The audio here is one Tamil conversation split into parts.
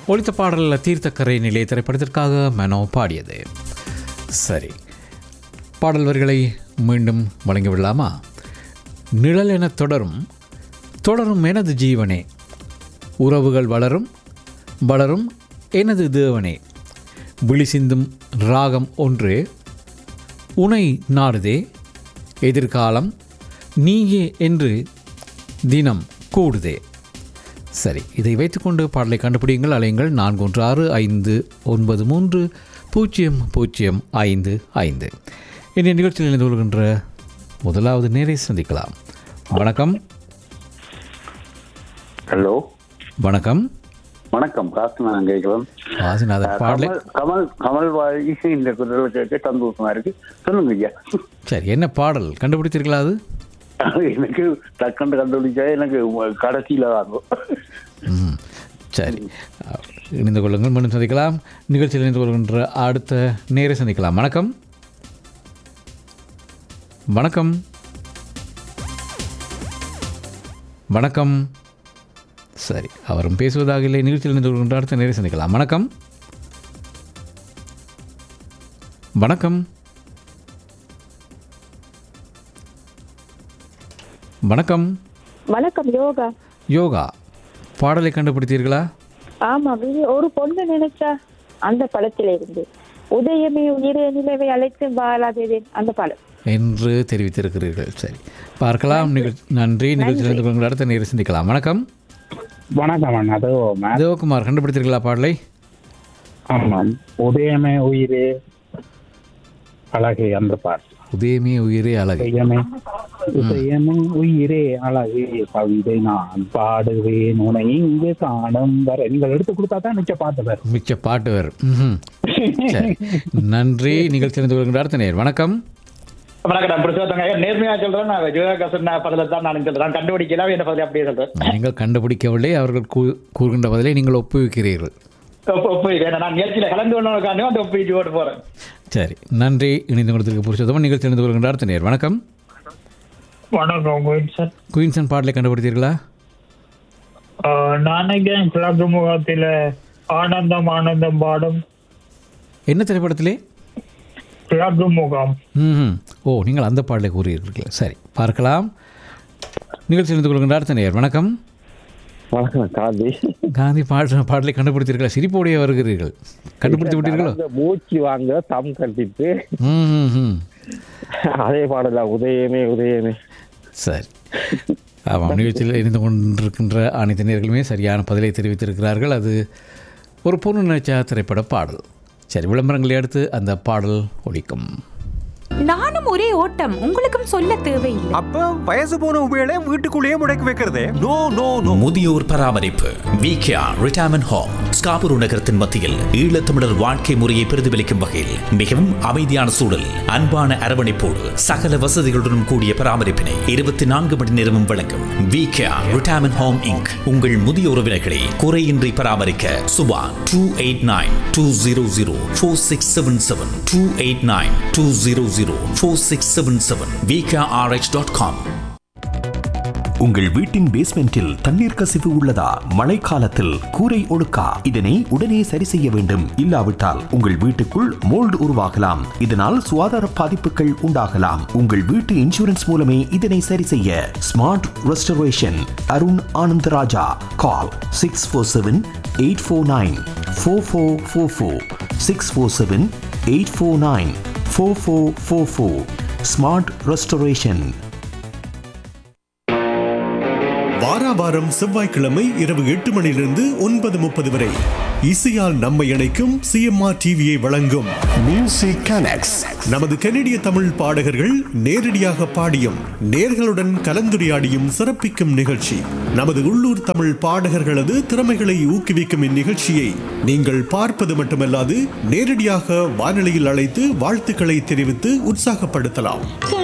ஒழித்த பாடலில் தீர்த்தக்கரை நிலைய திரைப்படத்திற்காக மெனோ பாடியது சரி பாடல் வரிகளை மீண்டும் வழங்கிவிடலாமா நிழல் என தொடரும் தொடரும் எனது ஜீவனே உறவுகள் வளரும் வளரும் எனது தேவனே விழி சிந்தும் ராகம் ஒன்று உனை நாடுதே எதிர்காலம் நீயே என்று தினம் கூடுதே சரி இதை வைத்துக்கொண்டு பாடலை கண்டுபிடியுங்கள் அலையுங்கள் நான்கு ஒன்று ஆறு ஐந்து ஒன்பது மூன்று பூஜ்ஜியம் பூஜ்ஜியம் ஐந்து ஐந்து இன்றைய நிகழ்ச்சியில் இணைந்து கொள்கின்ற முதலாவது நேரை சந்திக்கலாம் வணக்கம் ஹலோ வணக்கம் வணக்கம் காசுநாதன் கேட்கலாம் வாசிநாதன் பாடலை கமல் கமல் கமல் வாழி இந்த குரலை கேட்க சந்தோஷமா இருக்கு சொல்லுங்க ஐயா சரி என்ன பாடல் கண்டுபிடித்தீர்களா அது எனக்கு டக்குன்னு கண்டுபிடிச்சா எனக்கு கடைசியில வாங்கும் ம் சரி இணைந்து கொள்ளுங்கள் மீண்டும் சந்திக்கலாம் நிகழ்ச்சியில் இணைந்து கொள்கின்ற அடுத்த நேரை சந்திக்கலாம் வணக்கம் வணக்கம் வணக்கம் சரி அவரும் பேசுவதாக இல்லை நிகழ்ச்சியில் இணைந்து கொள்கின்ற அடுத்த நேரை சந்திக்கலாம் வணக்கம் வணக்கம் வணக்கம் வணக்கம் யோகா யோகா பாடலை கண்டுபிடித்தீர்களா ஆமா வி- ஒரு பொண்ணு நினைச்சா அந்த படத்தில இருந்து உதயமே உயிரே நிலவை அழைத்து வாழாதேன் அந்த படம் என்று தெரிவித்திருக்கிறீர்கள் சரி பார்க்கலாம் நிகழ்ச்சி நன்றி நிகழ்ச்சியில் இருந்து கொள்கிற அடுத்த நேரம் சிந்திக்கலாம் வணக்கம் வணக்கம் அண்ணா அதோ மே- தேவகுமார் கண்டுபிடித்தீர்களா பாடலை ஆமாம் உதயமே உயிரே அழகு அந்த பாட்டு உதயமே உயிரே அழகு உதயமே உதயமே உயிரே அழகு கவிதை நான் பாடுவேன் உனை இங்கு காணும் வர நீங்கள் எடுத்து கொடுத்தா தான் நிச்சய பாட்டு வரும் மிச்ச பாட்டு வரும் ம்ஹும். சரி நன்றி நிகழ்ச்சியில் இருந்து கொள்கிற அடுத்த நேர் வணக்கம் வணக்கம் நான் புருஷோத்தங்க ஐயா நேர்மையா சொல்றேன் நான் ஜோகாசன் படத்தை தான் நான் சொல்றேன் கண்டுபிடிக்கலாம் என்ன பதில் அப்படியே சொல்றேன் நீங்கள் கண்டுபிடிக்கவில்லை அவர்கள் கூ- கூறுகின்ற பதிலை நீங்கள் ஒப்புவிக்கிறீர்கள் ஒப்பு- ஒப்பு வேணும். நான் நிகழ்ச்சியில கலந்து கொண்டவனுக்காண்டி அந்த ஒப்பிட்டு ஓட்டு போறேன் சரி நன்றி இணைந்து கொடுத்திருக்க புருஷோத்தமன் நிகழ்ச்சியில் இருந்து கொள்கின்ற அடுத்த நேர் வணக்கம் வணக்கம் கோயில் சார் குயின்சன் பாடலை கண்டுபிடித்தீர்களா நான் நினைக்கிறேன் கிழக்கு முகத்தில ஆனந்தம் ஆனந்தம் பாடும் என்ன திரைப்படத்திலே கிழக்கு முகம் ம் ஓ நீங்கள் அந்த பாடலை கூறியிருக்கீர்கள் சரி பார்க்கலாம் நிகழ்ச்சி இருந்து கொள்கின்ற அடுத்த நேர் வணக்கம் வணக்கம் காந்தி காந்தி பாட பாடலை கண்டுபிடித்தீர்களா சிரிப்போடைய வருகிறீர்கள் கண்டுபிடித்து விட்டீர்களோ இந்த மூச்சு வாங்க தம் கட்டிட்டு ம் ம், ம் அதே பாடல உதயமே உதயமே சரி ஆமாம் நிகழ்ச்சியில் இருந்து கொண்டிருக்கின்ற அனைத்து நேர்களுமே சரியான பதிலை தெரிவித்திருக்கிறார்கள் அது ஒரு பொண்ணு நினைச்ச திரைப்பட பாடல் சரி விளம்பரங்களை அடுத்து அந்த பாடல் ஒலிக்கும் நானும் ஒரே ஓட்டம் உங்களுக்கும் சொல்ல தேவையில்லை அப்ப வயசு போன உபயோக வீட்டுக்குள்ளேயே முடக்கி வைக்கிறதே நோ நோ நோ முதியோர் பராமரிப்பு விகேஆர் ரிட்டையர்மெண்ட் ஹோம் ஸ்காபுரு நகரத்தின் மத்தியில் ஈழத்தமிழர் வாழ்க்கை முறையை பிரதிபலிக்கும் வகையில் மிகவும் அமைதியான சூழல் அன்பான அரவணைப்போடு சகல வசதிகளுடன் கூடிய பராமரிப்பினை இருபத்தி நான்கு மணி நேரமும் வழங்கும் விகேஆர் ரிட்டையர்மெண்ட் ஹோம் இங்க் உங்கள் முதிய உறவினர்களை குறையின்றி பராமரிக்க Subha two eight nine two zero zero four six seven seven two eight nine two zero zero four six seven seven VKRH dot com உங்கள் வீட்டின் பேஸ்மெண்டில் தண்ணீர் கசிவு உள்ளதா மழைக்காலத்தில் கூரை ஒழுக்கா இதனை உடனே சரி செய்ய வேண்டும் இல்லாவிட்டால் உங்கள் வீட்டுக்குள் மோல்டு உருவாகலாம் இதனால் சுகாதார பாதிப்புகள் உண்டாகலாம் உங்கள் வீட்டு இன்சூரன்ஸ் மூலமே இதனை சரி செய்ய smart restoration Arun Anandaraja call six four seven eight four nine four four four four six four seven eight four nine four four four four smart restoration வாரா வாரம் செவ்வாய்க்கிழமை இரவு எட்டு மணியிலிருந்து ஒன்பது முப்பது வரை இசையால் நம்மை இணைக்கும் சிஎம்ஆர் டிவியை வழங்கும் மியூசிக் கனெக்ட்ஸ் நமது கனடிய தமிழ் பாடகர்கள் நேரடியாக பாடியும் நேர்களுடன் கலந்துரையாடியும் சிறப்பிக்கும் நிகழ்ச்சி நமது உள்ளூர் தமிழ் பாடகர்களது திறமைகளை ஊக்குவிக்கும் இந்நிகழ்ச்சியை நீங்கள் பார்ப்பது மட்டுமல்லாது நேரடியாக வானொலியில் அழைத்து வாழ்த்துக்களை தெரிவித்து உற்சாகப்படுத்தலாம்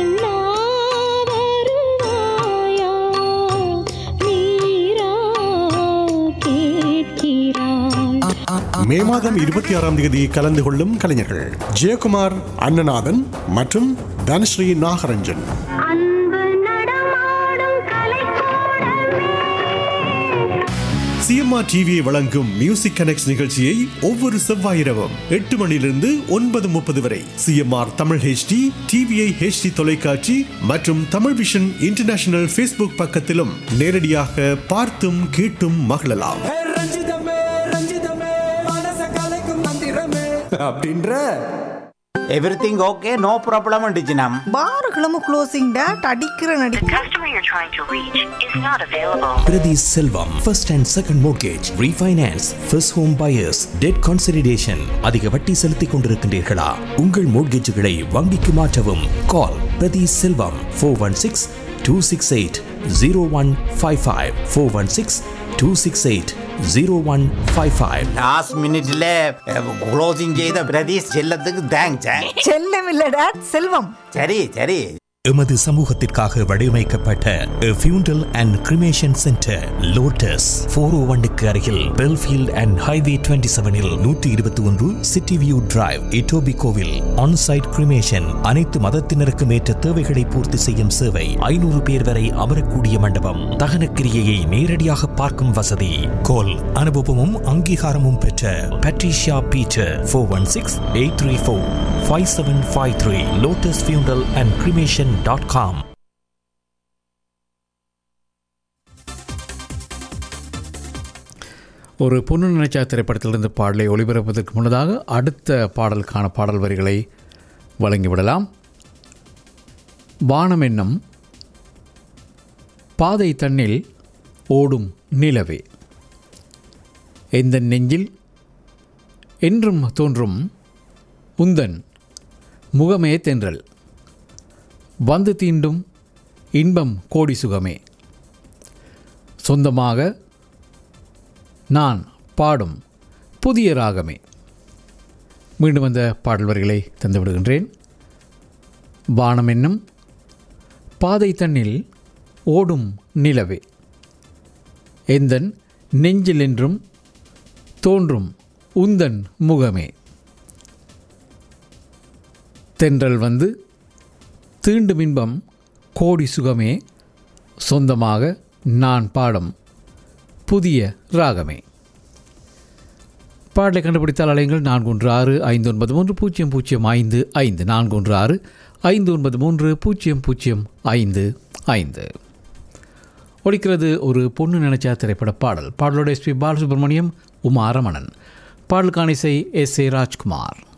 மே மாதம் இருபத்தி ஆறாம் தேதி கலந்து கொள்ளும் கலைஞர்கள் ஜெயக்குமார் அண்ணநாதன் மற்றும் தனஸ்ரீ நாகரஞ்சன் சிஎம்ஆர் டிவியை வழங்கும் மியூசிக் கனெக்ட் நிகழ்ச்சியை ஒவ்வொரு செவ்வாயிரவும் எட்டு மணியிலிருந்து ஒன்பது முப்பது வரை CMR Tamil HD TVI HD தொலைக்காட்சி மற்றும் தமிழ் விஷன் இன்டர்நேஷனல் ஃபேஸ்புக் பக்கத்திலும் நேரடியாக பார்த்தும் கேட்டும் மகிழலாம் அப்படின்ற எவ்ரிதிங் ஓகே நோ ப்ராப்ளம் டிஜினம் பாருகளும் க்ளோசிங் டேட் அடிக்கிற நடி Priti Selvam, first and second mortgage, refinance, first home buyers, debt consolidation. அதிக வட்டி செலுத்திக் கொண்டிருக்கின்றீர்களா உங்கள் மோட்கேஜுகளை வங்கிக்கு மாற்றவும் call Prathi Selvam four one six two six eight zero one five five four one six two six eight zero one five five last மினிட்ல க்ளோசிங் செய்த பிரதீஷ் செல்லத்துக்கு தேங்க்ஸ் செல்லம் இல்ல டேட் செல்வம் சரி சரி எமது சமூகத்திற்காக வடிவமைக்கப்பட்ட funeral and cremation centre lotus four O ஒன்னுக்கு அருகில் பெல்ஃபீல்ட் அண்ட் ஹைவே டுவெண்ட்டி செவனில் நூற்றி இருபத்தி ஒன்று சிட்டி வியூ டிரைவ் இட்டோபி கோவில் ஆன்சைட் கிரிமேஷன் அனைத்து மதத்தினருக்கும் ஏற்ற தேவைகளை பூர்த்தி செய்யும் சேவை ஐநூறு பேர் வரை அமரக்கூடிய மண்டபம் தகன கிரியையை நேரடியாக பார்க்கும் வசதி கோல் அனுபவமும் அங்கீகாரமும் பெற்ற Patricia Peter four one six eight three four five seven five three lotus funeral and cremation dot com ஒரு பொண்ணு நினைச்சா திரைப்படத்திலிருந்து பாடலை ஒளிபரப்பதற்கு முன்னதாக அடுத்த பாடலுக்கான பாடல் வரிகளை வழங்கிவிடலாம் வானம் என்னும் பாதை தன்னில் ஓடும் நிலவே எந்த நெஞ்சில் என்றும் தோன்றும் உந்தன் முகமே தென்றல் வந்து தீண்டும் இன்பம் கோடி சுகமே சொந்தமாக நான் பாடும் புதிய ராகமே மீண்டும் அந்த பாடல் வரிகளை தந்து விடுகின்றேன் வானம் என்னும் பாதை தன்னில் ஓடும் நிலவே எந்தன் நெஞ்சில் என்றும் தோன்றும் உந்தன் முகமே தென்றல் வந்து தீண்டும் இன்பம் கோடி சுகமே சொந்தமாக நான் பாடும் புதிய ராகமே பாடலை கண்டுபிடித்தால் அலைங்கள் நான்கு ஒன்று ஆறு ஐந்து ஒன்பது மூன்று பூஜ்ஜியம் பூஜ்ஜியம் ஐந்து ஐந்து நான்கு ஒன்று ஆறு ஐந்து ஒன்பது மூன்று பூஜ்ஜியம் பூஜ்ஜியம் ஐந்து ஐந்து ஒலிக்கிறது ஒரு பொண்ணு நினைச்சா திரைப்பட பாடல் பாடலோட எஸ்பி பாலசுப்ரமணியம் உமா ரமணன் பாடலுக்கான இசை எஸ் ஏ ராஜ்குமார்